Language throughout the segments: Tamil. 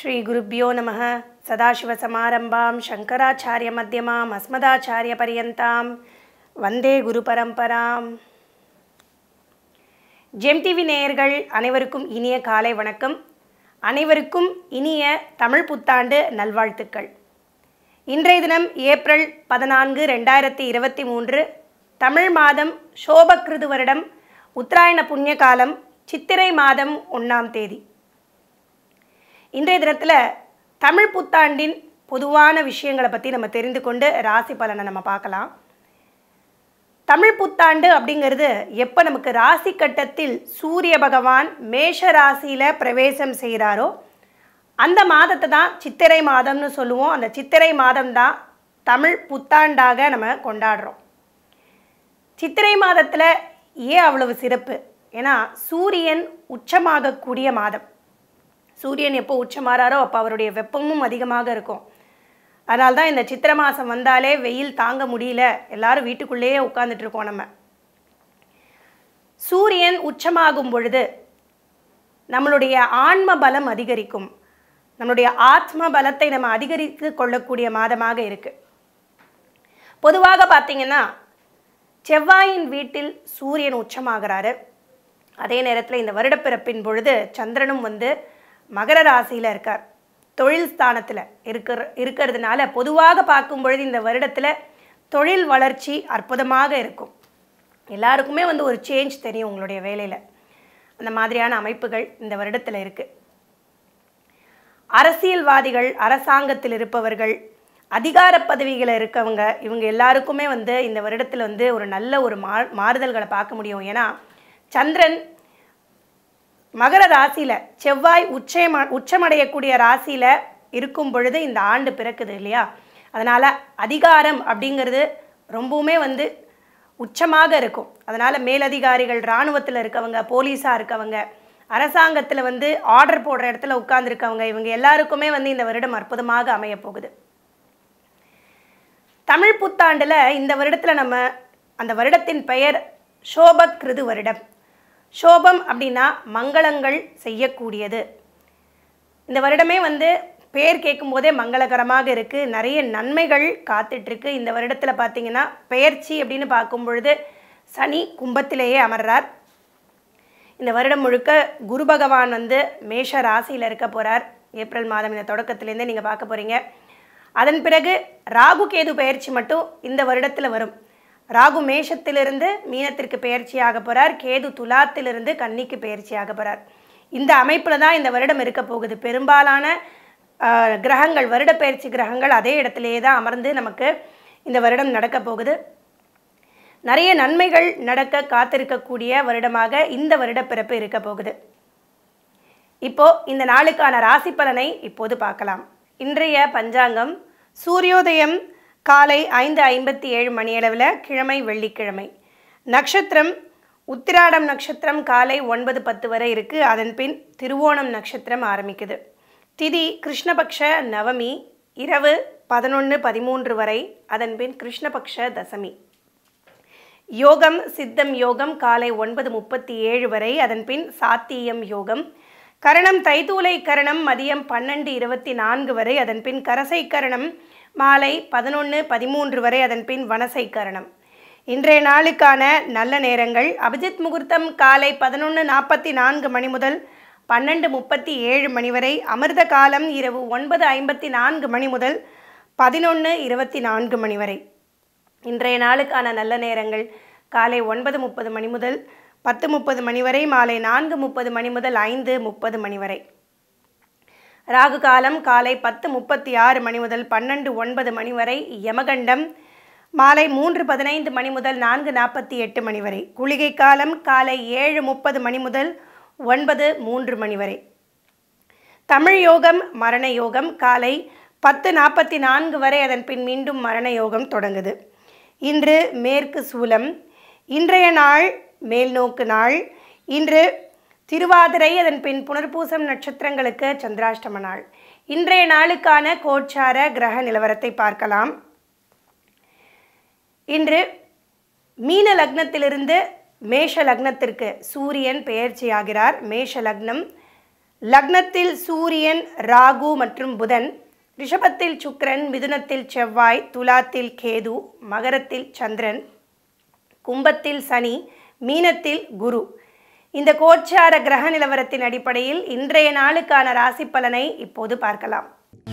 श्रीगुरुभ्यो नमः सदाशिवसमारम्भां शङ्कराचार्यमध्यमाम् अस्मदाचार्यपर्यन्तां வந்தே குரு பரம்பராம் ஜெம் டிவி நேயர்கள் அனைவருக்கும் இனிய காலை வணக்கம் அனைவருக்கும் இனிய தமிழ் புத்தாண்டு நல்வாழ்த்துக்கள் இன்றைய தினம் ஏப்ரல் பதினான்கு ரெண்டாயிரத்தி இருபத்தி மூன்று தமிழ் மாதம் சோபக்கிருது வருடம் உத்தராயண புண்ணிய காலம் சித்திரை மாதம் ஒன்றாம் தேதி இன்றைய தினத்தில் தமிழ் புத்தாண்டின் பொதுவான விஷயங்களை பற்றி நம்ம தெரிந்து கொண்டு ராசி பலனை நம்ம பார்க்கலாம் தமிழ் புத்தாண்டு அப்படிங்கிறது எப்போ நமக்கு ராசி கட்டத்தில் சூரிய பகவான் மேஷ ராசியில் பிரவேசம் செய்கிறாரோ அந்த மாதத்தை தான் சித்திரை மாதம்னு சொல்லுவோம் அந்த சித்திரை மாதம் தான் தமிழ் புத்தாண்டாக நம்ம கொண்டாடுறோம் சித்திரை மாதத்தில் ஏன் அவ்வளவு சிறப்பு ஏன்னா சூரியன் உச்சமாகக்கூடிய மாதம் சூரியன் எப்போ உச்சமாறாரோ அப்போ அவருடைய வெப்பமும் அதிகமாக இருக்கும் அதனால தான் இந்த சித்திரை மாதம் வந்தாலே வெயில் தாங்க முடியல எல்லாரும் வீட்டுக்குள்ளேயே உட்காந்துட்டு இருக்கோம் நம்ம சூரியன் உச்சமாகும் பொழுது நம்மளுடைய ஆன்ம பலம் அதிகரிக்கும் நம்மளுடைய ஆத்ம பலத்தை நம்ம அதிகரித்து கொள்ளக்கூடிய மாதமாக இருக்குது பொதுவாக பார்த்தீங்கன்னா செவ்வாயின் வீட்டில் சூரியன் உச்சமாகிறாரு அதே நேரத்தில் இந்த வருடப்பிறப்பின் பொழுது சந்திரனும் வந்து மகர ராசியில் இருக்கார் தொழில் ஸ்தானத்தில் இருக்கிற இருக்கிறதுனால பொதுவாக பார்க்கும் பொழுது இந்த வருடத்தில் தொழில் வளர்ச்சி அற்புதமாக இருக்கும் எல்லாருக்குமே வந்து ஒரு சேஞ்ச் தெரியும் உங்களுடைய வேலையில் அந்த மாதிரியான அமைப்புகள் இந்த வருடத்தில் இருக்குது அரசியல்வாதிகள் அரசாங்கத்தில் இருப்பவர்கள் அதிகார பதவிகளில் இருக்கவங்க இவங்க எல்லாருக்குமே வந்து இந்த வருடத்தில் வந்து ஒரு நல்ல ஒரு மா மாறுதல்களை பார்க்க முடியும் ஏன்னா சந்திரன் மகர ராசியில் செவ்வாய் உச்சம் உச்சமடையக்கூடிய ராசியில் இருக்கும் பொழுது இந்த ஆண்டு பிறக்குது இல்லையா அதனால் அதிகாரம் அப்படிங்கிறது ரொம்பவுமே வந்து உச்சமாக இருக்கும் அதனால் மேலதிகாரிகள் இராணுவத்தில் இருக்கவங்க போலீஸாக இருக்கவங்க அரசாங்கத்தில் வந்து ஆர்டர் போடுற இடத்துல உட்கார்ந்துருக்கவங்க இவங்க எல்லாருக்குமே வந்து இந்த வருடம் அற்புதமாக அமையப் போகுது தமிழ் புத்தாண்டில் இந்த வருடத்தில் நம்ம அந்த வருடத்தின் பெயர் சோபக் கிருது வருடம் சோபம் அப்படின்னா மங்களங்கள் செய்யக்கூடியது இந்த வருடமே வந்து பேர் கேட்கும்போதே மங்களகரமாக இருக்குது நிறைய நன்மைகள் காத்துட்ருக்கு இந்த வருடத்தில் பார்த்தீங்கன்னா பெயர்ச்சி அப்படின்னு பார்க்கும் பொழுது சனி கும்பத்திலேயே அமர்றார் இந்த வருடம் முழுக்க குரு பகவான் வந்து மேஷ ராசியில் இருக்க போகிறார் ஏப்ரல் மாதம் இந்த தொடக்கத்துலேருந்தே நீங்கள் பார்க்க போகிறீங்க அதன் பிறகு ராகு கேது பயிற்சி மட்டும் இந்த வருடத்தில் வரும் ராகு மேஷத்திலிருந்து மீனத்திற்கு பயிற்சியாக போகிறார் கேது துலாத்திலிருந்து கன்னிக்கு பயிற்சியாக போகிறார் இந்த அமைப்பில் தான் இந்த வருடம் இருக்க போகுது பெரும்பாலான கிரகங்கள் வருட பயிற்சி கிரகங்கள் அதே இடத்திலேயே தான் அமர்ந்து நமக்கு இந்த வருடம் நடக்க போகுது நிறைய நன்மைகள் நடக்க காத்திருக்கக்கூடிய வருடமாக இந்த வருட பிறப்பு இருக்க போகுது இப்போ இந்த நாளுக்கான ராசி பலனை இப்போது பார்க்கலாம் இன்றைய பஞ்சாங்கம் சூரியோதயம் காலை ஐந்து ஐம்பத்தி ஏழு மணியளவில் கிழமை வெள்ளிக்கிழமை நட்சத்திரம் உத்திராடம் நட்சத்திரம் காலை ஒன்பது பத்து வரை இருக்குது அதன் பின் திருவோணம் நட்சத்திரம் ஆரம்பிக்குது திதி கிருஷ்ணபக்ஷ நவமி இரவு பதினொன்று பதிமூன்று வரை அதன் பின் கிருஷ்ணபக்ஷ தசமி யோகம் சித்தம் யோகம் காலை ஒன்பது முப்பத்தி ஏழு வரை அதன் பின் சாத்தியம் யோகம் கரணம் தைத்தூலை கரணம் மதியம் பன்னெண்டு இருபத்தி நான்கு வரை அதன் பின் கரசை கரணம் மாலை பதினொன்று பதிமூன்று வரை அதன் பின் வனசை கரணம் இன்றைய நாளுக்கான நல்ல நேரங்கள் அபிஜித் முகூர்த்தம் காலை பதினொன்று நாற்பத்தி நான்கு மணி முதல் பன்னெண்டு முப்பத்தி ஏழு மணி வரை அமிர்த காலம் இரவு ஒன்பது ஐம்பத்தி நான்கு மணி முதல் பதினொன்று இருபத்தி நான்கு மணி வரை இன்றைய நாளுக்கான நல்ல நேரங்கள் காலை ஒன்பது முப்பது மணி முதல் பத்து முப்பது மணி வரை மாலை நான்கு முப்பது மணி முதல் ஐந்து முப்பது மணி வரை ராகு காலம் காலை பத்து முப்பத்தி ஆறு மணி முதல் பன்னெண்டு ஒன்பது மணி வரை யமகண்டம் மாலை மூன்று பதினைந்து மணி முதல் நான்கு நாற்பத்தி எட்டு மணி வரை குளிகை காலம் காலை ஏழு முப்பது மணி முதல் ஒன்பது மூன்று மணி வரை தமிழ் யோகம் மரண யோகம் காலை பத்து நாற்பத்தி நான்கு வரை அதன் பின் மீண்டும் மரண யோகம் தொடங்குது இன்று மேற்கு சூலம் இன்றைய நாள் மேல்நோக்கு நாள் இன்று திருவாதிரை அதன் பின் புனர்பூசம் நட்சத்திரங்களுக்கு சந்திராஷ்டம நாள் இன்றைய நாளுக்கான கோச்சார கிரக நிலவரத்தை பார்க்கலாம் இன்று மீன லக்னத்திலிருந்து மேஷ லக்னத்திற்கு சூரியன் பெயர்ச்சியாகிறார் மேஷ லக்னம் லக்னத்தில் சூரியன் ராகு மற்றும் புதன் ரிஷபத்தில் சுக்கிரன் மிதுனத்தில் செவ்வாய் துலாத்தில் கேது மகரத்தில் சந்திரன் கும்பத்தில் சனி மீனத்தில் குரு இந்த கோச்சார கிரக நிலவரத்தின் அடிப்படையில் இன்றைய நாளுக்கான ராசி பலனை இப்போது பார்க்கலாம்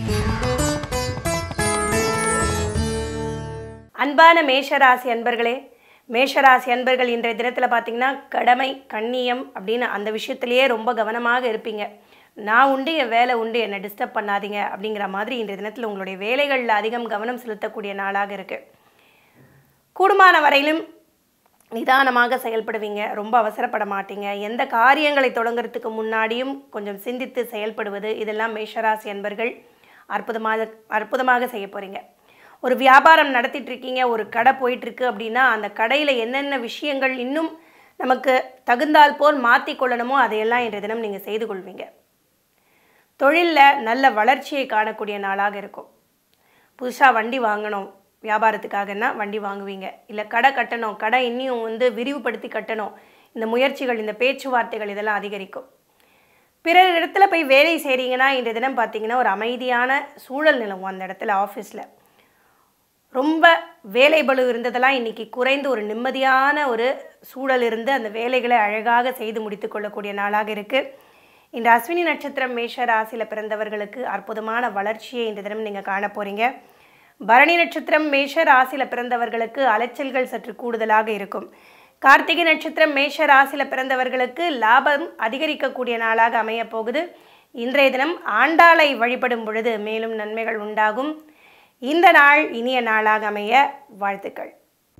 அன்பான மேஷராசி அன்பர்களே மேஷராசி அன்பர்கள் இன்றைய தினத்தில் பார்த்தீங்கன்னா கடமை கண்ணியம் அப்படின்னு அந்த விஷயத்திலேயே ரொம்ப கவனமாக இருப்பீங்க நான் உண்டு என் வேலை உண்டு என்னை டிஸ்டர்ப் பண்ணாதீங்க அப்படிங்கிற மாதிரி இன்றைய தினத்தில் உங்களுடைய வேலைகளில் அதிகம் கவனம் செலுத்தக்கூடிய நாளாக இருக்குது கூடுமான வரையிலும் நிதானமாக செயல்படுவீங்க ரொம்ப அவசரப்பட மாட்டீங்க எந்த காரியங்களை தொடங்குறதுக்கு முன்னாடியும் கொஞ்சம் சிந்தித்து செயல்படுவது இதெல்லாம் மேஷராசி என்பர்கள் அற்புதமாக அற்புதமாக செய்ய போகிறீங்க ஒரு வியாபாரம் நடத்திட்டு இருக்கீங்க ஒரு கடை போயிட்டுருக்கு அப்படின்னா அந்த கடையில் என்னென்ன விஷயங்கள் இன்னும் நமக்கு தகுந்தால் போல் மாற்றி கொள்ளணுமோ அதையெல்லாம் இன்றைய தினம் நீங்கள் செய்து கொள்வீங்க தொழிலில் நல்ல வளர்ச்சியை காணக்கூடிய நாளாக இருக்கும் புதுசாக வண்டி வாங்கணும் வியாபாரத்துக்காகன்னா வண்டி வாங்குவீங்க இல்லை கடை கட்டணும் கடை இன்னும் வந்து விரிவுபடுத்தி கட்டணும் இந்த முயற்சிகள் இந்த பேச்சுவார்த்தைகள் இதெல்லாம் அதிகரிக்கும் பிறர் இடத்துல போய் வேலை செய்கிறீங்கன்னா இன்றைய தினம் பார்த்தீங்கன்னா ஒரு அமைதியான சூழல் நிலவும் அந்த இடத்துல ஆஃபீஸில் ரொம்ப வேலை பளு இருந்ததெல்லாம் இன்றைக்கி குறைந்து ஒரு நிம்மதியான ஒரு சூழல் இருந்து அந்த வேலைகளை அழகாக செய்து முடித்து கொள்ளக்கூடிய நாளாக இருக்குது இந்த அஸ்வினி நட்சத்திரம் மேஷ ராசியில் பிறந்தவர்களுக்கு அற்புதமான வளர்ச்சியை இந்த தினம் நீங்கள் காண போகிறீங்க பரணி நட்சத்திரம் மேஷ ராசியில் பிறந்தவர்களுக்கு அலைச்சல்கள் சற்று கூடுதலாக இருக்கும் கார்த்திகை நட்சத்திரம் மேஷ ராசியில் பிறந்தவர்களுக்கு லாபம் அதிகரிக்கக்கூடிய நாளாக அமையப் போகுது இன்றைய தினம் ஆண்டாளை வழிபடும் பொழுது மேலும் நன்மைகள் உண்டாகும் இந்த நாள் இனிய நாளாக அமைய வாழ்த்துக்கள்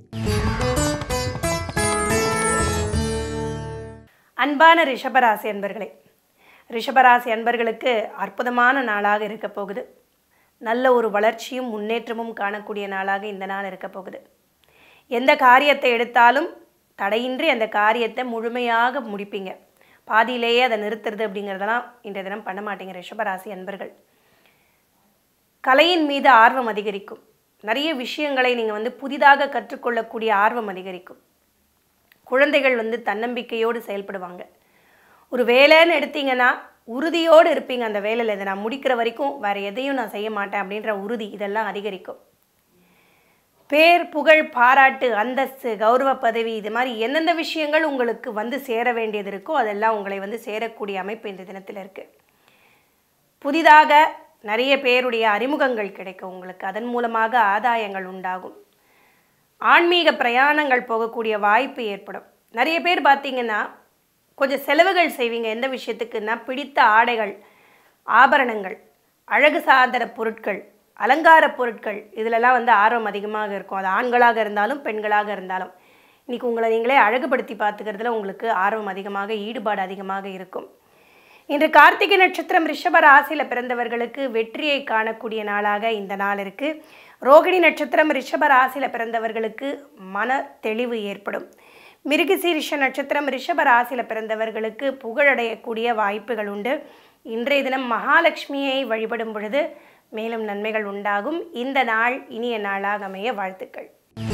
அன்பான ரிஷபராசி அன்பர்களே ரிஷபராசி அன்பர்களுக்கு அற்புதமான நாளாக இருக்க போகுது நல்ல ஒரு வளர்ச்சியும் முன்னேற்றமும் காணக்கூடிய நாளாக இந்த நாள் இருக்க போகுது எந்த காரியத்தை எடுத்தாலும் தடையின்றி அந்த காரியத்தை முழுமையாக முடிப்பீங்க பாதியிலேயே அதை நிறுத்துறது அப்படிங்கிறதெல்லாம் இன்றைய தினம் பண்ண மாட்டீங்க ரிஷபராசி அன்பர்கள் கலையின் மீது ஆர்வம் அதிகரிக்கும் நிறைய விஷயங்களை நீங்கள் வந்து புதிதாக கற்றுக்கொள்ளக்கூடிய ஆர்வம் அதிகரிக்கும் குழந்தைகள் வந்து தன்னம்பிக்கையோடு செயல்படுவாங்க ஒரு வேலைன்னு எடுத்தீங்கன்னா உறுதியோடு இருப்பீங்க அந்த வேலையில் இதை நான் முடிக்கிற வரைக்கும் வேறு எதையும் நான் செய்ய மாட்டேன் அப்படின்ற உறுதி இதெல்லாம் அதிகரிக்கும் பேர் புகழ் பாராட்டு அந்தஸ்து கௌரவ பதவி இது மாதிரி எந்தெந்த விஷயங்கள் உங்களுக்கு வந்து சேர வேண்டியது இருக்கோ அதெல்லாம் உங்களை வந்து சேரக்கூடிய அமைப்பு இந்த தினத்தில் இருக்குது புதிதாக நிறைய பேருடைய அறிமுகங்கள் கிடைக்கும் உங்களுக்கு அதன் மூலமாக ஆதாயங்கள் உண்டாகும் ஆன்மீக பிரயாணங்கள் போகக்கூடிய வாய்ப்பு ஏற்படும் நிறைய பேர் பார்த்தீங்கன்னா கொஞ்சம் செலவுகள் செய்வீங்க எந்த விஷயத்துக்குன்னா பிடித்த ஆடைகள் ஆபரணங்கள் அழகு சாதன பொருட்கள் அலங்கார பொருட்கள் இதிலெல்லாம் வந்து ஆர்வம் அதிகமாக இருக்கும் அது ஆண்களாக இருந்தாலும் பெண்களாக இருந்தாலும் இன்றைக்கி உங்களை நீங்களே அழகுபடுத்தி பார்த்துக்கிறதுல உங்களுக்கு ஆர்வம் அதிகமாக ஈடுபாடு அதிகமாக இருக்கும் இன்று கார்த்திகை நட்சத்திரம் ரிஷப ராசியில் பிறந்தவர்களுக்கு வெற்றியை காணக்கூடிய நாளாக இந்த நாள் இருக்குது ரோகிணி நட்சத்திரம் ரிஷப ராசியில் பிறந்தவர்களுக்கு மன தெளிவு ஏற்படும் மிருகசீரிஷ நட்சத்திரம் ரிஷப ராசியில் பிறந்தவர்களுக்கு புகழடையக்கூடிய வாய்ப்புகள் உண்டு இன்றைய தினம் மகாலட்சுமியை வழிபடும் பொழுது மேலும் நன்மைகள் உண்டாகும் இந்த நாள் இனிய நாளாக அமைய வாழ்த்துக்கள்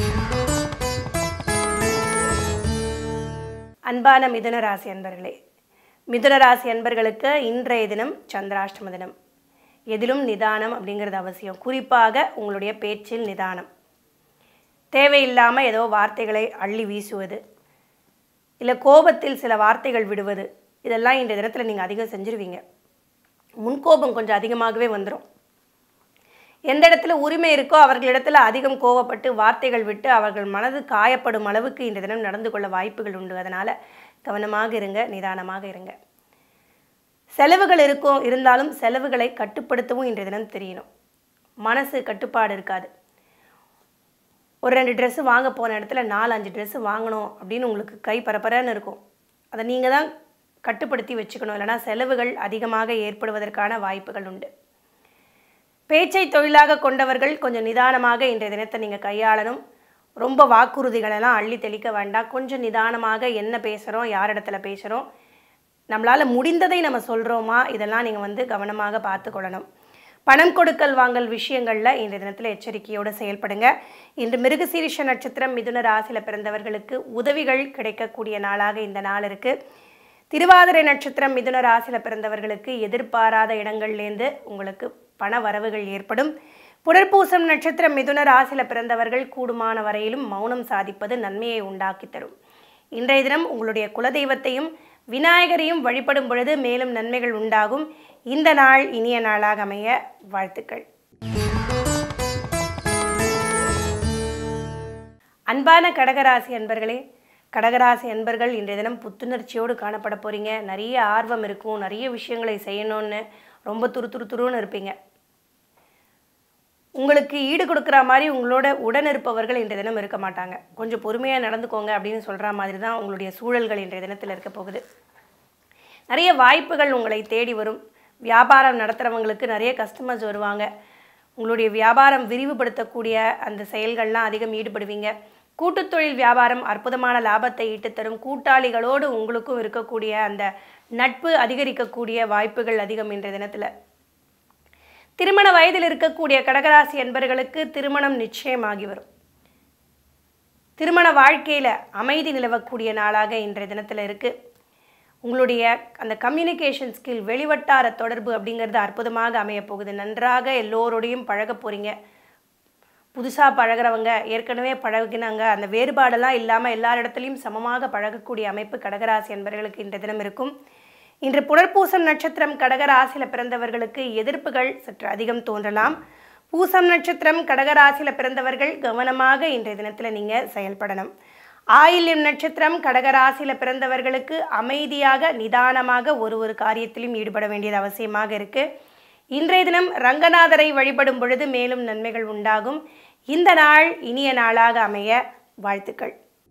அன்பான மிதுன ராசி அன்பர்களே மிதுன ராசி அன்பர்களுக்கு இன்றைய தினம் சந்திராஷ்டம தினம் எதிலும் நிதானம் அப்படிங்கிறது அவசியம் குறிப்பாக உங்களுடைய பேச்சில் நிதானம் தேவையில்லாமல் ஏதோ வார்த்தைகளை அள்ளி வீசுவது இல்லை கோபத்தில் சில வார்த்தைகள் விடுவது இதெல்லாம் இந்த தினத்தில் நீங்கள் அதிகம் செஞ்சுருவீங்க முன்கோபம் கொஞ்சம் அதிகமாகவே வந்துடும் எந்த இடத்துல உரிமை இருக்கோ அவர்களிடத்தில் அதிகம் கோவப்பட்டு வார்த்தைகள் விட்டு அவர்கள் மனது காயப்படும் அளவுக்கு இந்த தினம் நடந்து கொள்ள வாய்ப்புகள் உண்டு அதனால் கவனமாக இருங்க நிதானமாக இருங்க செலவுகள் இருக்கும் இருந்தாலும் செலவுகளை கட்டுப்படுத்தவும் இன்றைய தினம் தெரியணும் மனசு கட்டுப்பாடு இருக்காது ஒரு ரெண்டு ட்ரெஸ்ஸு வாங்க போன இடத்துல நாலு அஞ்சு ட்ரெஸ்ஸு வாங்கணும் அப்படின்னு உங்களுக்கு கை பரபரன்னு இருக்கும் அதை நீங்கள் தான் கட்டுப்படுத்தி வச்சுக்கணும் இல்லைனா செலவுகள் அதிகமாக ஏற்படுவதற்கான வாய்ப்புகள் உண்டு பேச்சை தொழிலாக கொண்டவர்கள் கொஞ்சம் நிதானமாக இன்றைய தினத்தை நீங்கள் கையாளணும் ரொம்ப வாக்குறுதிகளெல்லாம் அள்ளி தெளிக்க வேண்டாம் கொஞ்சம் நிதானமாக என்ன பேசுகிறோம் யார் இடத்துல பேசுகிறோம் நம்மளால் முடிந்ததை நம்ம சொல்கிறோமா இதெல்லாம் நீங்கள் வந்து கவனமாக பார்த்து கொள்ளணும் பணம் கொடுக்கல் வாங்கல் விஷயங்களில் இன்றைய தினத்தில் எச்சரிக்கையோடு செயல்படுங்க இன்று மிருகசீரிஷ நட்சத்திரம் மிதுன ராசியில் பிறந்தவர்களுக்கு உதவிகள் கிடைக்கக்கூடிய நாளாக இந்த நாள் இருக்குது திருவாதிரை நட்சத்திரம் மிதுன ராசியில் பிறந்தவர்களுக்கு எதிர்பாராத இடங்கள்லேருந்து உங்களுக்கு பண வரவுகள் ஏற்படும் புனர்பூசம் நட்சத்திரம் மிதுன ராசியில் பிறந்தவர்கள் கூடுமான வரையிலும் மௌனம் சாதிப்பது நன்மையை உண்டாக்கி தரும் இன்றைய தினம் உங்களுடைய குலதெய்வத்தையும் விநாயகரையும் வழிபடும் பொழுது மேலும் நன்மைகள் உண்டாகும் இந்த நாள் இனிய நாளாக அமைய வாழ்த்துக்கள் அன்பான கடகராசி அன்பர்களே கடகராசி அன்பர்கள் இன்றைய தினம் புத்துணர்ச்சியோடு காணப்பட போகிறீங்க நிறைய ஆர்வம் இருக்கும் நிறைய விஷயங்களை செய்யணும்னு ரொம்ப துரு துரு துருன்னு இருப்பீங்க உங்களுக்கு ஈடு கொடுக்குற மாதிரி உங்களோட உடன் இருப்பவர்கள் இன்றைய தினம் இருக்க மாட்டாங்க கொஞ்சம் பொறுமையாக நடந்துக்கோங்க அப்படின்னு சொல்கிற மாதிரி தான் உங்களுடைய சூழல்கள் இன்றைய தினத்தில் இருக்க போகுது நிறைய வாய்ப்புகள் உங்களை தேடி வரும் வியாபாரம் நடத்துகிறவங்களுக்கு நிறைய கஸ்டமர்ஸ் வருவாங்க உங்களுடைய வியாபாரம் விரிவுபடுத்தக்கூடிய அந்த செயல்கள்லாம் அதிகம் ஈடுபடுவீங்க கூட்டுத் தொழில் வியாபாரம் அற்புதமான லாபத்தை ஈட்டு தரும் கூட்டாளிகளோடு உங்களுக்கும் இருக்கக்கூடிய அந்த நட்பு அதிகரிக்கக்கூடிய வாய்ப்புகள் அதிகம் இன்றைய தினத்தில் திருமண வயதில் இருக்கக்கூடிய கடகராசி என்பர்களுக்கு திருமணம் நிச்சயமாகி வரும் திருமண வாழ்க்கையில் அமைதி நிலவக்கூடிய நாளாக இன்றைய தினத்தில் இருக்குது உங்களுடைய அந்த கம்யூனிகேஷன் ஸ்கில் வெளிவட்டார தொடர்பு அப்படிங்கிறது அற்புதமாக அமையப் போகுது நன்றாக எல்லோரோடையும் பழக போகிறீங்க புதுசாக பழகிறவங்க ஏற்கனவே பழகினாங்க அந்த வேறுபாடெல்லாம் இல்லாமல் எல்லார் இடத்துலையும் சமமாக பழகக்கூடிய அமைப்பு கடகராசி என்பவர்களுக்கு இன்றைய தினம் இருக்கும் இன்று புனர்பூசம் நட்சத்திரம் கடகராசியில் பிறந்தவர்களுக்கு எதிர்ப்புகள் சற்று அதிகம் தோன்றலாம் பூசம் நட்சத்திரம் கடகராசியில் பிறந்தவர்கள் கவனமாக இன்றைய தினத்தில் நீங்கள் செயல்படணும் ஆயில்யம் நட்சத்திரம் கடகராசியில் பிறந்தவர்களுக்கு அமைதியாக நிதானமாக ஒரு ஒரு காரியத்திலும் ஈடுபட வேண்டியது அவசியமாக இருக்குது இன்றைய தினம் ரங்கநாதரை வழிபடும் பொழுது மேலும் நன்மைகள் உண்டாகும் இந்த நாள் இனிய நாளாக அமைய வாழ்த்துக்கள்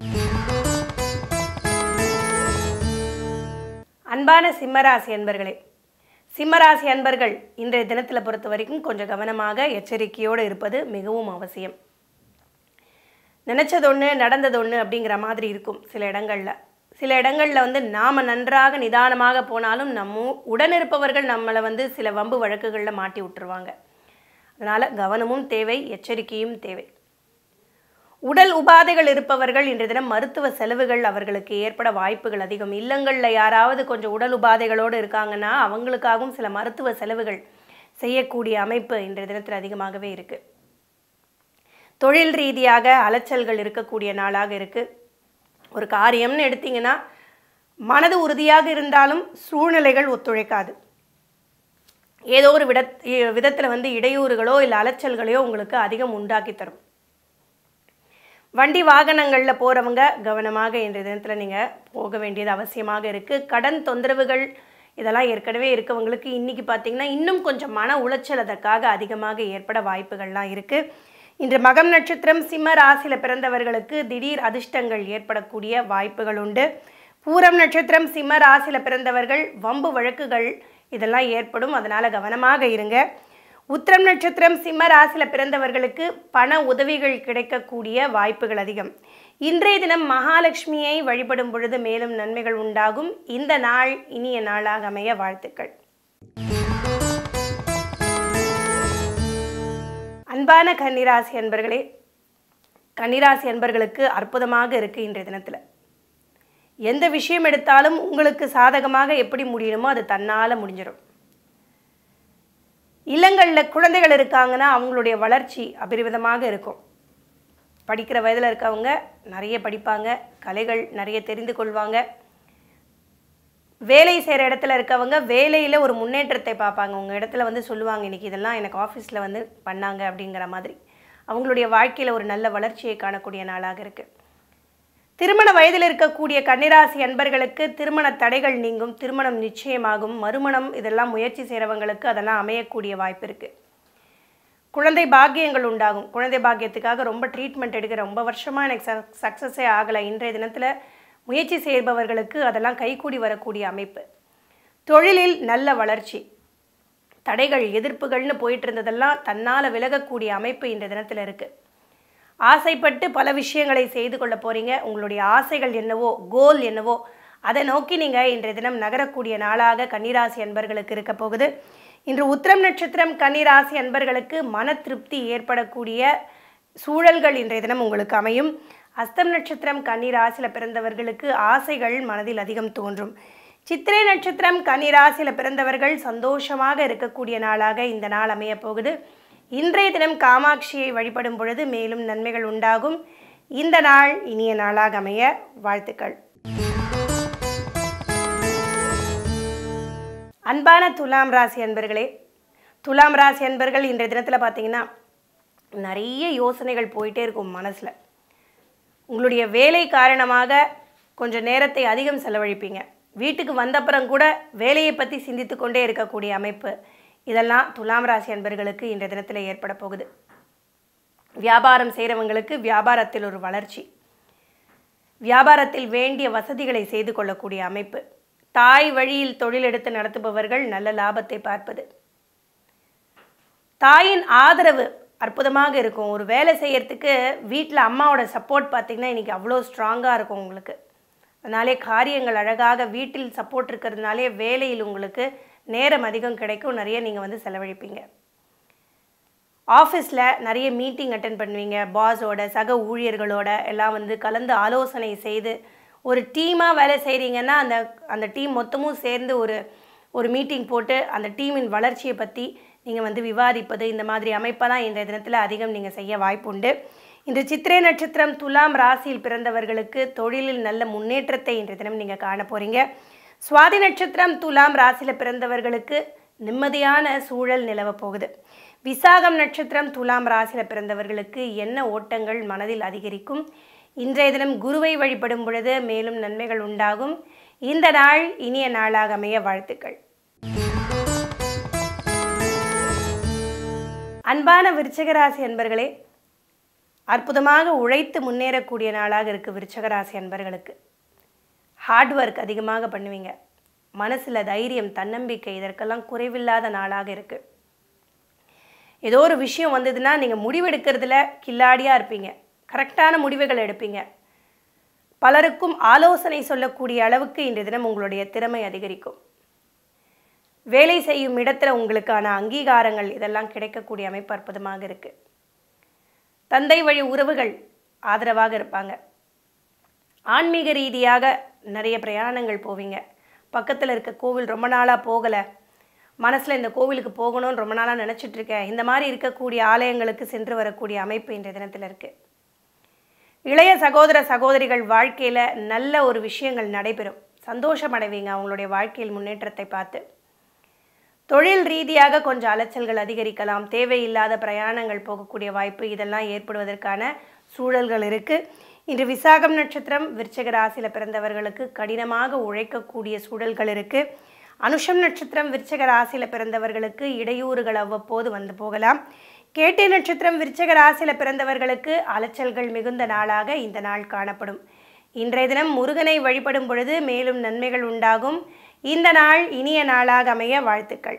அன்பான சிம்மராசி அன்பர்களே சிம்மராசி அன்பர்கள் இன்றைய தினத்தில் பொறுத்த வரைக்கும் கொஞ்சம் கவனமாக எச்சரிக்கையோடு இருப்பது மிகவும் அவசியம் நினச்சது ஒன்று நடந்தது ஒன்று அப்படிங்கிற மாதிரி இருக்கும் சில இடங்களில் சில இடங்களில் வந்து நாம் நன்றாக நிதானமாக போனாலும் நம்ம உடன் இருப்பவர்கள் நம்மளை வந்து சில வம்பு வழக்குகளில் மாட்டி விட்டுருவாங்க அதனால் கவனமும் தேவை எச்சரிக்கையும் தேவை உடல் உபாதைகள் இருப்பவர்கள் இன்றைய தினம் மருத்துவ செலவுகள் அவர்களுக்கு ஏற்பட வாய்ப்புகள் அதிகம் இல்லங்களில் யாராவது கொஞ்சம் உடல் உபாதைகளோடு இருக்காங்கன்னா அவங்களுக்காகவும் சில மருத்துவ செலவுகள் செய்யக்கூடிய அமைப்பு இன்றைய தினத்தில் அதிகமாகவே இருக்குது தொழில் ரீதியாக அலைச்சல்கள் இருக்கக்கூடிய நாளாக இருக்குது ஒரு காரியம்னு எடுத்தீங்கன்னா மனது உறுதியாக இருந்தாலும் சூழ்நிலைகள் ஒத்துழைக்காது ஏதோ ஒரு விட விதத்தில் வந்து இடையூறுகளோ இல்லை அலைச்சல்களையோ உங்களுக்கு அதிகம் உண்டாக்கி தரும் வண்டி வாகனங்களில் போகிறவங்க கவனமாக இன்றைய தினத்தில் நீங்கள் போக வேண்டியது அவசியமாக இருக்குது கடன் தொந்தரவுகள் இதெல்லாம் ஏற்கனவே இருக்கவங்களுக்கு இன்றைக்கி பார்த்திங்கன்னா இன்னும் கொஞ்சம் மன உளைச்சல் அதற்காக அதிகமாக ஏற்பட வாய்ப்புகள்லாம் இருக்குது இன்று மகம் நட்சத்திரம் சிம்ம ராசியில் பிறந்தவர்களுக்கு திடீர் அதிர்ஷ்டங்கள் ஏற்படக்கூடிய வாய்ப்புகள் உண்டு பூரம் நட்சத்திரம் சிம்ம ராசியில் பிறந்தவர்கள் வம்பு வழக்குகள் இதெல்லாம் ஏற்படும் அதனால் கவனமாக இருங்க உத்திரம் நட்சத்திரம் சிம்ம ராசியில் பிறந்தவர்களுக்கு பண உதவிகள் கிடைக்கக்கூடிய வாய்ப்புகள் அதிகம் இன்றைய தினம் மகாலட்சுமியை வழிபடும் பொழுது மேலும் நன்மைகள் உண்டாகும் இந்த நாள் இனிய நாளாக அமைய வாழ்த்துக்கள் அன்பான கன்னிராசி அன்பர்களே கன்னிராசி அன்பர்களுக்கு அற்புதமாக இருக்குது இன்றைய தினத்தில் எந்த விஷயம் எடுத்தாலும் உங்களுக்கு சாதகமாக எப்படி முடியணுமோ அது தன்னால் முடிஞ்சிடும் இல்லங்களில் குழந்தைகள் இருக்காங்கன்னா அவங்களுடைய வளர்ச்சி அபரிவிதமாக இருக்கும் படிக்கிற வயதில் இருக்கவங்க நிறைய படிப்பாங்க கலைகள் நிறைய தெரிந்து கொள்வாங்க வேலை செய்கிற இடத்துல இருக்கவங்க வேலையில் ஒரு முன்னேற்றத்தை பார்ப்பாங்க உங்கள் இடத்துல வந்து சொல்லுவாங்க இன்றைக்கி இதெல்லாம் எனக்கு ஆஃபீஸில் வந்து பண்ணாங்க அப்படிங்கிற மாதிரி அவங்களுடைய வாழ்க்கையில் ஒரு நல்ல வளர்ச்சியை காணக்கூடிய நாளாக இருக்குது திருமண வயதில் இருக்கக்கூடிய கன்னிராசி அன்பர்களுக்கு திருமண தடைகள் நீங்கும் திருமணம் நிச்சயமாகும் மறுமணம் இதெல்லாம் முயற்சி செய்கிறவங்களுக்கு அதெல்லாம் அமையக்கூடிய வாய்ப்பு இருக்குது குழந்தை பாக்கியங்கள் உண்டாகும் குழந்தை பாக்கியத்துக்காக ரொம்ப ட்ரீட்மெண்ட் எடுக்க ரொம்ப வருஷமாக எனக்கு சக் சக்ஸஸே ஆகலை இன்றைய தினத்தில் முயற்சி செய்பவர்களுக்கு அதெல்லாம் கைகூடி வரக்கூடிய அமைப்பு தொழிலில் நல்ல வளர்ச்சி தடைகள் எதிர்ப்புகள்னு போயிட்டு இருந்ததெல்லாம் தன்னால் விலகக்கூடிய அமைப்பு இந்த தினத்தில் இருக்குது ஆசைப்பட்டு பல விஷயங்களை செய்து கொள்ள போகிறீங்க உங்களுடைய ஆசைகள் என்னவோ கோல் என்னவோ அதை நோக்கி நீங்கள் இன்றைய தினம் நகரக்கூடிய நாளாக கன்னிராசி அன்பர்களுக்கு இருக்க போகுது இன்று உத்திரம் நட்சத்திரம் கன்னிராசி அன்பர்களுக்கு மன திருப்தி ஏற்படக்கூடிய சூழல்கள் இன்றைய தினம் உங்களுக்கு அமையும் அஸ்தம் நட்சத்திரம் கன்னி ராசியில் பிறந்தவர்களுக்கு ஆசைகள் மனதில் அதிகம் தோன்றும் சித்திரை நட்சத்திரம் கன்னிராசியில் பிறந்தவர்கள் சந்தோஷமாக இருக்கக்கூடிய நாளாக இந்த நாள் அமையப் போகுது இன்றைய தினம் காமாட்சியை வழிபடும் பொழுது மேலும் நன்மைகள் உண்டாகும் இந்த நாள் இனிய நாளாக அமைய வாழ்த்துக்கள் அன்பான துலாம் ராசி அன்பர்களே துலாம் ராசி அன்பர்கள் இன்றைய தினத்தில் பார்த்தீங்கன்னா நிறைய யோசனைகள் போயிட்டே இருக்கும் மனசில் உங்களுடைய வேலை காரணமாக கொஞ்சம் நேரத்தை அதிகம் செலவழிப்பீங்க வீட்டுக்கு வந்தப்புறம் கூட வேலையை பற்றி சிந்தித்து கொண்டே இருக்கக்கூடிய அமைப்பு இதெல்லாம் துலாம் ராசி அன்பர்களுக்கு இன்றைய தினத்தில் ஏற்பட போகுது வியாபாரம் செய்கிறவங்களுக்கு வியாபாரத்தில் ஒரு வளர்ச்சி வியாபாரத்தில் வேண்டிய வசதிகளை செய்து கொள்ளக்கூடிய அமைப்பு தாய் வழியில் தொழில் எடுத்து நடத்துபவர்கள் நல்ல லாபத்தை பார்ப்பது தாயின் ஆதரவு அற்புதமாக இருக்கும் ஒரு வேலை செய்யறதுக்கு வீட்டில் அம்மாவோட சப்போர்ட் பார்த்தீங்கன்னா இன்றைக்கி அவ்வளோ ஸ்ட்ராங்காக இருக்கும் உங்களுக்கு அதனாலே காரியங்கள் அழகாக வீட்டில் சப்போர்ட் இருக்கிறதுனாலே வேலையில் உங்களுக்கு நேரம் அதிகம் கிடைக்கும் நிறைய நீங்கள் வந்து செலவழிப்பீங்க ஆஃபீஸில் நிறைய மீட்டிங் அட்டன் பண்ணுவீங்க பாஸோட சக ஊழியர்களோட எல்லாம் வந்து கலந்து ஆலோசனை செய்து ஒரு டீமாக வேலை செய்கிறீங்கன்னா அந்த அந்த டீம் மொத்தமும் சேர்ந்து ஒரு ஒரு மீட்டிங் போட்டு அந்த டீமின் வளர்ச்சியை பற்றி நீங்கள் வந்து விவாதிப்பது இந்த மாதிரி அமைப்பெல்லாம் இன்றைய தினத்தில் அதிகம் நீங்கள் செய்ய வாய்ப்புண்டு இன்று சித்திரை நட்சத்திரம் துலாம் ராசியில் பிறந்தவர்களுக்கு தொழிலில் நல்ல முன்னேற்றத்தை இன்றைய தினம் நீங்கள் காண போகிறீங்க சுவாதி நட்சத்திரம் துலாம் ராசியில் பிறந்தவர்களுக்கு நிம்மதியான சூழல் நிலவப் போகுது விசாகம் நட்சத்திரம் துலாம் ராசியில் பிறந்தவர்களுக்கு என்ன ஓட்டங்கள் மனதில் அதிகரிக்கும் இன்றைய தினம் குருவை வழிபடும் பொழுது மேலும் நன்மைகள் உண்டாகும் இந்த நாள் இனிய நாளாக அமைய வாழ்த்துக்கள் அன்பான விருச்சகராசி அன்பர்களே அற்புதமாக உழைத்து முன்னேறக்கூடிய நாளாக இருக்குது விருச்சகராசி அன்பர்களுக்கு ஹார்ட் ஒர்க் அதிகமாக பண்ணுவீங்க மனசில் தைரியம் தன்னம்பிக்கை இதற்கெல்லாம் குறைவில்லாத நாளாக இருக்குது ஏதோ ஒரு விஷயம் வந்ததுன்னா நீங்கள் முடிவெடுக்கிறதுல கில்லாடியாக இருப்பீங்க கரெக்டான முடிவுகள் எடுப்பீங்க பலருக்கும் ஆலோசனை சொல்லக்கூடிய அளவுக்கு இன்றைய தினம் உங்களுடைய திறமை அதிகரிக்கும் வேலை செய்யும் இடத்துல உங்களுக்கான அங்கீகாரங்கள் இதெல்லாம் கிடைக்கக்கூடிய அமைப்பு அற்புதமாக இருக்குது தந்தை வழி உறவுகள் ஆதரவாக இருப்பாங்க ஆன்மீக ரீதியாக நிறைய பிரயாணங்கள் போவீங்க பக்கத்தில் இருக்க கோவில் ரொம்ப நாளாக போகலை மனசில் இந்த கோவிலுக்கு போகணும்னு ரொம்ப நாளாக நினச்சிட்டு இருக்கேன் இந்த மாதிரி இருக்கக்கூடிய ஆலயங்களுக்கு சென்று வரக்கூடிய அமைப்பு இன்றைய தினத்தில் இருக்குது இளைய சகோதர சகோதரிகள் வாழ்க்கையில் நல்ல ஒரு விஷயங்கள் நடைபெறும் சந்தோஷம் அடைவீங்க அவங்களுடைய வாழ்க்கையில் முன்னேற்றத்தை பார்த்து தொழில் ரீதியாக கொஞ்சம் அலைச்சல்கள் அதிகரிக்கலாம் தேவையில்லாத பிரயாணங்கள் போகக்கூடிய வாய்ப்பு இதெல்லாம் ஏற்படுவதற்கான சூழல்கள் இருக்குது இன்று விசாகம் நட்சத்திரம் விருச்சக ராசியில் பிறந்தவர்களுக்கு கடினமாக உழைக்கக்கூடிய சூழல்கள் இருக்குது அனுஷம் நட்சத்திரம் விருச்சக ராசியில் பிறந்தவர்களுக்கு இடையூறுகள் அவ்வப்போது வந்து போகலாம் கேட்டை நட்சத்திரம் விருச்சக ராசியில் பிறந்தவர்களுக்கு அலைச்சல்கள் மிகுந்த நாளாக இந்த நாள் காணப்படும் இன்றைய தினம் முருகனை வழிபடும் பொழுது மேலும் நன்மைகள் உண்டாகும் இந்த நாள் இனிய நாளாக அமைய வாழ்த்துக்கள்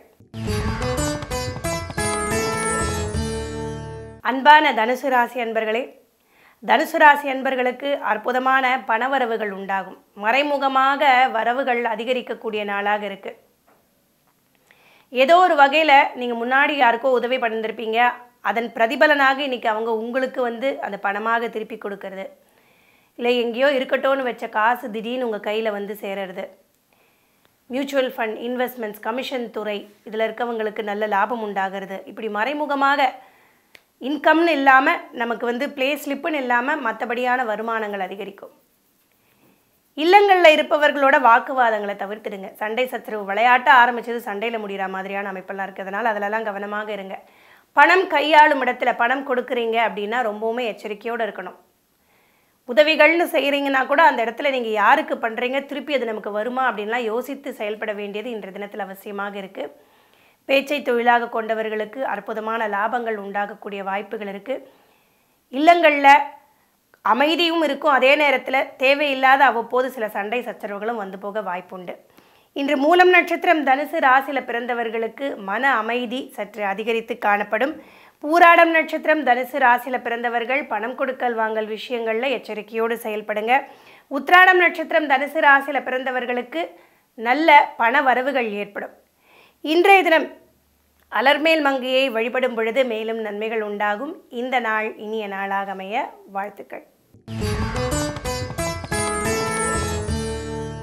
அன்பான தனுசு ராசி அன்பர்களே தனுசு ராசி அன்பர்களுக்கு அற்புதமான பணவரவுகள் உண்டாகும் மறைமுகமாக வரவுகள் அதிகரிக்கக்கூடிய நாளாக இருக்கு ஏதோ ஒரு வகையில் நீங்கள் முன்னாடி யாருக்கோ உதவி பண்ணிருப்பீங்க அதன் பிரதிபலனாக இன்னைக்கு அவங்க உங்களுக்கு வந்து அந்த பணமாக திருப்பி கொடுக்கறது இல்லை எங்கேயோ இருக்கட்டும்னு வச்ச காசு திடீர்னு உங்கள் கையில் வந்து சேருறது மியூச்சுவல் ஃபண்ட் இன்வெஸ்ட்மெண்ட்ஸ் கமிஷன் துறை இதில் இருக்கவங்களுக்கு நல்ல லாபம் உண்டாகிறது இப்படி மறைமுகமாக இன்கம்னு இல்லாமல் நமக்கு வந்து ப்ளே ஸ்லிப்புன்னு இல்லாமல் மற்றபடியான வருமானங்கள் அதிகரிக்கும் இல்லங்களில் இருப்பவர்களோட வாக்குவாதங்களை தவிர்த்துடுங்க சண்டை சச்சரவு விளையாட்ட ஆரம்பிச்சது சண்டையில் முடிகிற மாதிரியான அமைப்பெல்லாம் இருக்கிறதுனால அதிலெல்லாம் கவனமாக இருங்க பணம் கையாளும் இடத்துல பணம் கொடுக்குறீங்க அப்படின்னா ரொம்பவுமே எச்சரிக்கையோடு இருக்கணும் உதவிகள்னு செய்கிறீங்கன்னா கூட அந்த இடத்துல நீங்கள் யாருக்கு பண்ணுறீங்க திருப்பி அது நமக்கு வருமா அப்படின்லாம் யோசித்து செயல்பட வேண்டியது இன்றைய தினத்தில் அவசியமாக இருக்குது பேச்சை தொழிலாக கொண்டவர்களுக்கு அற்புதமான லாபங்கள் உண்டாகக்கூடிய வாய்ப்புகள் இருக்குது இல்லங்களில் அமைதியும் இருக்கும் அதே நேரத்தில் தேவையில்லாத அவ்வப்போது சில சண்டை சச்சரவுகளும் வந்து போக வாய்ப்புண்டு இன்று மூலம் நட்சத்திரம் தனுசு ராசியில் பிறந்தவர்களுக்கு மன அமைதி சற்று அதிகரித்து காணப்படும் பூராடம் நட்சத்திரம் தனுசு ராசியில் பிறந்தவர்கள் பணம் கொடுக்கல் வாங்கல் விஷயங்களில் எச்சரிக்கையோடு செயல்படுங்க உத்ராடம் நட்சத்திரம் தனுசு ராசியில் பிறந்தவர்களுக்கு நல்ல பண வரவுகள் ஏற்படும் இன்றைய தினம் அலர்மேல் மங்கையை வழிபடும் பொழுது மேலும் நன்மைகள் உண்டாகும் இந்த நாள் இனிய நாளாக அமைய வாழ்த்துக்கள்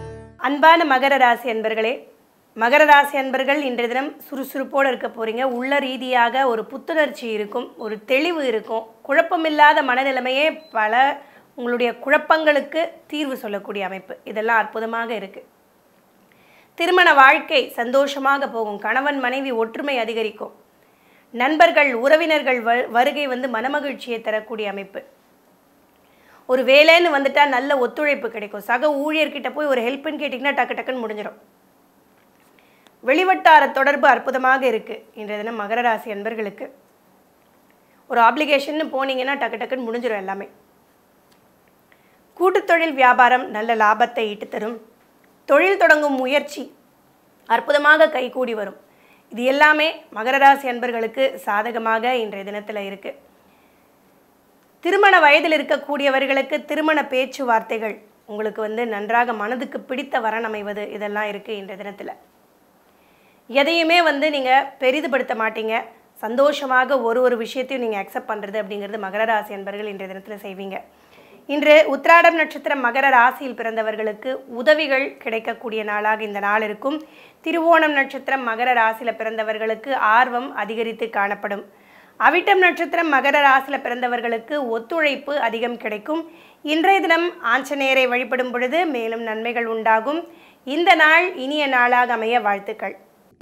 அன்பான மகர ராசி அன்பர்களே மகர ராசி அன்பர்கள் இன்றைய தினம் சுறுசுறுப்போடு இருக்க போகிறீங்க உள்ள ரீதியாக ஒரு புத்துணர்ச்சி இருக்கும் ஒரு தெளிவு இருக்கும் குழப்பமில்லாத மனநிலைமையே பல உங்களுடைய குழப்பங்களுக்கு தீர்வு சொல்லக்கூடிய அமைப்பு இதெல்லாம் அற்புதமாக இருக்குது திருமண வாழ்க்கை சந்தோஷமாக போகும் கணவன் மனைவி ஒற்றுமை அதிகரிக்கும் நண்பர்கள் உறவினர்கள் வ- வருகை வந்து மனமகிழ்ச்சியை தரக்கூடிய அமைப்பு ஒரு வேலைன்னு வந்துட்டா நல்ல ஒத்துழைப்பு கிடைக்கும் சக ஊழியர்கிட்ட போய் ஒரு ஹெல்ப்னு கேட்டிங்கன்னா டக்கு டக்குன்னு முடிஞ்சிடும் வெளிவட்டார தொடர்பு அற்புதமாக இருக்குது இன்றைய தினம் மகர ராசி அன்பர்களுக்கு ஒரு ஆப்ளிகேஷன் போனீங்கன்னா டக்கு டக்குன்னு முடிஞ்சிடும் எல்லாமே கூட்டுத்தொழில் வியாபாரம் நல்ல லாபத்தை ஈட்டு தரும் தொழில் தொடங்கும் முயற்சி அற்புதமாக கைகூடி வரும் இது எல்லாமே மகர ராசி அன்பர்களுக்கு சாதகமாக இன்றைய தினத்தில் இருக்குது திருமண வயதில் இருக்கக்கூடியவர்களுக்கு திருமண பேச்சுவார்த்தைகள் உங்களுக்கு வந்து நன்றாக மனதுக்கு பிடித்த வரன் அமைவது இதெல்லாம் இருக்குது இன்றைய தினத்தில் எதையுமே வந்து நீங்கள் பெரிதுபடுத்த மாட்டீங்க சந்தோஷமாக ஒரு ஒரு விஷயத்தையும் நீங்கள் அக்செப்ட் பண்ணுறது அப்படிங்கிறது மகர ராசி அன்பர்கள் இன்றைய தினத்தில் செய்வீங்க இன்று உத்திராடம் நட்சத்திரம் மகர ராசியில் பிறந்தவர்களுக்கு உதவிகள் கிடைக்கக்கூடிய நாளாக இந்த நாள் இருக்கும் திருவோணம் நட்சத்திரம் மகர ராசியில் பிறந்தவர்களுக்கு ஆர்வம் அதிகரித்து காணப்படும் அவிட்டம் நட்சத்திரம் மகர ராசியில் பிறந்தவர்களுக்கு ஒத்துழைப்பு அதிகம் கிடைக்கும் இன்றைய தினம் ஆஞ்சநேயரை வழிபடும் பொழுது மேலும் நன்மைகள் உண்டாகும் இந்த நாள் இனிய நாளாக அமைய வாழ்த்துக்கள்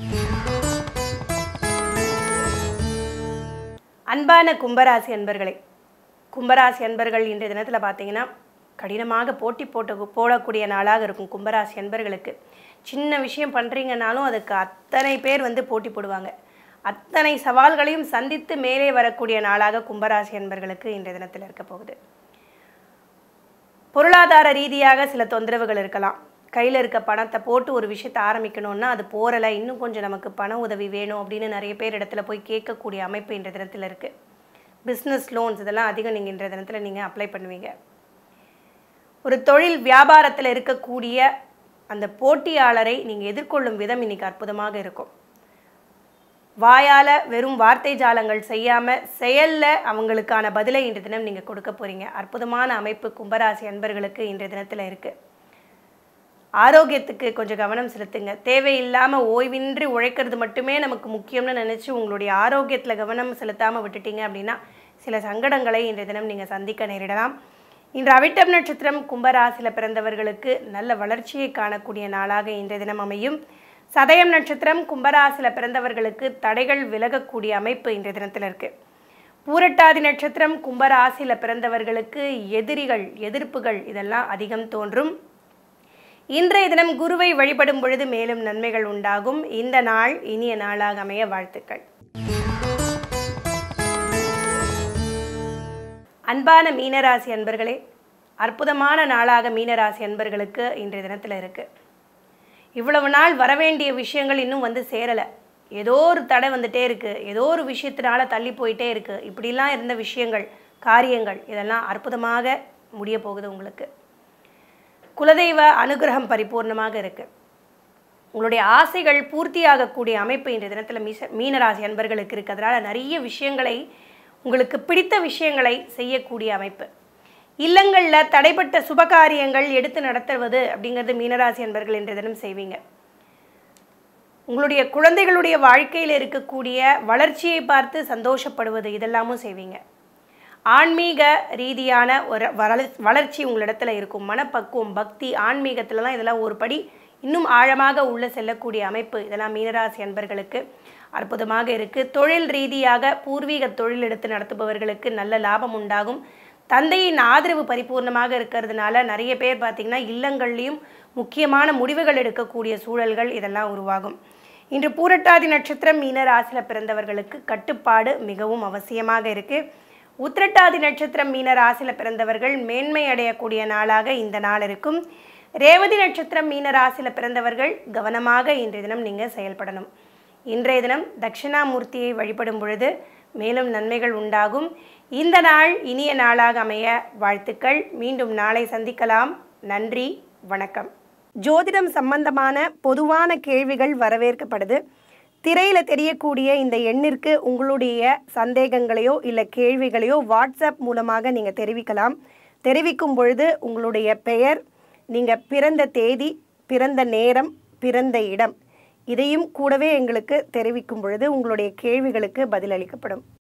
அன்பான கும்பராசி அன்பர்களே கும்பராசி அன்பர்கள் இன்றைய தினத்தில் பார்த்தீங்கன்னா கடினமாக போட்டி போட்டு போடக்கூடிய நாளாக இருக்கும் கும்பராசி அன்பர்களுக்கு சின்ன விஷயம் பண்ணுறீங்கனாலும் அதுக்கு அத்தனை பேர் வந்து போட்டி போடுவாங்க அத்தனை சவால்களையும் சந்தித்து மேலே வரக்கூடிய நாளாக கும்பராசி அன்பர்களுக்கு இன்றைய தினத்தில் இருக்க போகுது பொருளாதார ரீதியாக சில தொந்தரவுகள் இருக்கலாம் கையில் இருக்க பணத்தை போட்டு ஒரு விஷயத்தை ஆரம்பிக்கணும்னா அது போறலை இன்னும் கொஞ்சம் நமக்கு பண உதவி வேணும் அப்படின்னு நிறைய பேர் இடத்துல போய் கேட்கக்கூடிய அமைப்பு இன்றைய தினத்தில் இருக்குது பிஸ்னஸ் லோன்ஸ் இதெல்லாம் அதிகம் நீங்கள் இன்றைய தினத்தில் நீங்கள் அப்ளை பண்ணுவீங்க ஒரு தொழில் வியாபாரத்தில் இருக்கக்கூடிய அந்த போட்டியாளரை நீங்கள் எதிர்கொள்ளும் விதம் இன்னைக்கு அற்புதமாக இருக்கும் வாயால் வெறும் வார்த்தை ஜாலங்கள் செய்யாமல் செயலில் அவங்களுக்கான பதிலை இன்றைய தினம் நீங்கள் கொடுக்க போகிறீங்க அற்புதமான அமைப்பு கும்பராசி அன்பர்களுக்கு இன்றைய தினத்தில் இருக்குது ஆரோக்கியத்துக்கு கொஞ்சம் கவனம் செலுத்துங்க தேவையில்லாமல் ஓய்வின்றி உழைக்கிறது மட்டுமே நமக்கு முக்கியம்னு நினச்சி உங்களுடைய ஆரோக்கியத்தில் கவனம் செலுத்தாமல் விட்டுட்டீங்க அப்படின்னா சில சங்கடங்களை இன்றைய தினம் நீங்கள் சந்திக்க நேரிடலாம் இன்று அவிட்டம் நட்சத்திரம் கும்பராசியில் பிறந்தவர்களுக்கு நல்ல வளர்ச்சியை காணக்கூடிய நாளாக இன்றைய தினம் அமையும் சதயம் நட்சத்திரம் கும்பராசியில் பிறந்தவர்களுக்கு தடைகள் விலகக்கூடிய அமைப்பு இன்றைய தினத்தில் இருக்குது பூரட்டாதி நட்சத்திரம் கும்பராசியில் பிறந்தவர்களுக்கு எதிரிகள் எதிர்ப்புகள் இதெல்லாம் அதிகம் தோன்றும் இன்றைய தினம் குருவை வழிபடும் பொழுது மேலும் நன்மைகள் உண்டாகும் இந்த நாள் இனிய நாளாக அமைய வாழ்த்துக்கள் அன்பான மீனராசி அன்பர்களே அற்புதமான நாளாக மீனராசி அன்பர்களுக்கு இன்றைய தினத்தில் இருக்கு இவ்வளவு நாள் வரவேண்டிய விஷயங்கள் இன்னும் வந்து சேரலை ஏதோ ஒரு தடை வந்துட்டே இருக்கு ஏதோ ஒரு விஷயத்தினால தள்ளி போயிட்டே இருக்கு இப்படிலாம் இருந்த விஷயங்கள் காரியங்கள் இதெல்லாம் அற்புதமாக முடிய போகுது உங்களுக்கு குலதெய்வ அனுகிரகம் பரிபூர்ணமாக இருக்கு உங்களுடைய ஆசைகள் பூர்த்தியாகக்கூடிய அமைப்பு இன்றைய தினத்தில் மீச மீனராசி அன்பர்களுக்கு இருக்கு அதனால நிறைய விஷயங்களை உங்களுக்கு பிடித்த விஷயங்களை செய்யக்கூடிய அமைப்பு இல்லங்களில் தடைப்பட்ட சுபகாரியங்கள் எடுத்து நடத்துவது அப்படிங்கிறது மீனராசி அன்பர்கள் இன்றைய தினம் செய்வீங்க உங்களுடைய குழந்தைகளுடைய வாழ்க்கையில் இருக்கக்கூடிய வளர்ச்சியை பார்த்து சந்தோஷப்படுவது இதெல்லாமும் செய்வீங்க ஆன்மீக ரீதியான ஒரு வளர் வளர்ச்சி உங்களிடத்துல இருக்கும் மனப்பக்குவம் பக்தி ஆன்மீகத்துலலாம் இதெல்லாம் ஒரு படி இன்னும் ஆழமாக உள்ள செல்லக்கூடிய அமைப்பு இதெல்லாம் மீனராசி அன்பர்களுக்கு அற்புதமாக இருக்குது தொழில் ரீதியாக பூர்வீக தொழில் எடுத்து நடத்துபவர்களுக்கு நல்ல லாபம் உண்டாகும் தந்தையின் ஆதரவு பரிபூர்ணமாக இருக்கிறதுனால நிறைய பேர் பார்த்திங்கன்னா இல்லங்கள்லேயும் முக்கியமான முடிவுகள் எடுக்கக்கூடிய சூழல்கள் இதெல்லாம் உருவாகும் இன்று பூரட்டாதி நட்சத்திரம் மீன ராசியில் பிறந்தவர்களுக்கு கட்டுப்பாடு மிகவும் அவசியமாக இருக்குது உத்திரட்டாதி நட்சத்திரம் மீன ராசியில் பிறந்தவர்கள் மேன்மை அடையக்கூடிய நாளாக இந்த நாள் இருக்கும் ரேவதி நட்சத்திரம் மீன ராசியில் பிறந்தவர்கள் கவனமாக இன்றைய தினம் நீங்கள் செயல்படணும் இன்றைய தினம் தட்சிணாமூர்த்தியை வழிபடும் பொழுது மேலும் நன்மைகள் உண்டாகும் இந்த நாள் இனிய நாளாக அமைய வாழ்த்துக்கள் மீண்டும் நாளை சந்திக்கலாம் நன்றி வணக்கம் ஜோதிடம் சம்பந்தமான பொதுவான கேள்விகள் வரவேற்கப்படுது திரையில் தெரியக்கூடிய இந்த எண்ணிற்கு உங்களுடைய சந்தேகங்களையோ இல்லை கேள்விகளையோ வாட்ஸ்அப் மூலமாக நீங்கள் தெரிவிக்கலாம் தெரிவிக்கும் பொழுது உங்களுடைய பெயர் நீங்கள் பிறந்த தேதி பிறந்த நேரம் பிறந்த இடம் இதையும் கூடவே எங்களுக்கு தெரிவிக்கும் பொழுது உங்களுடைய கேள்விகளுக்கு பதிலளிக்கப்படும்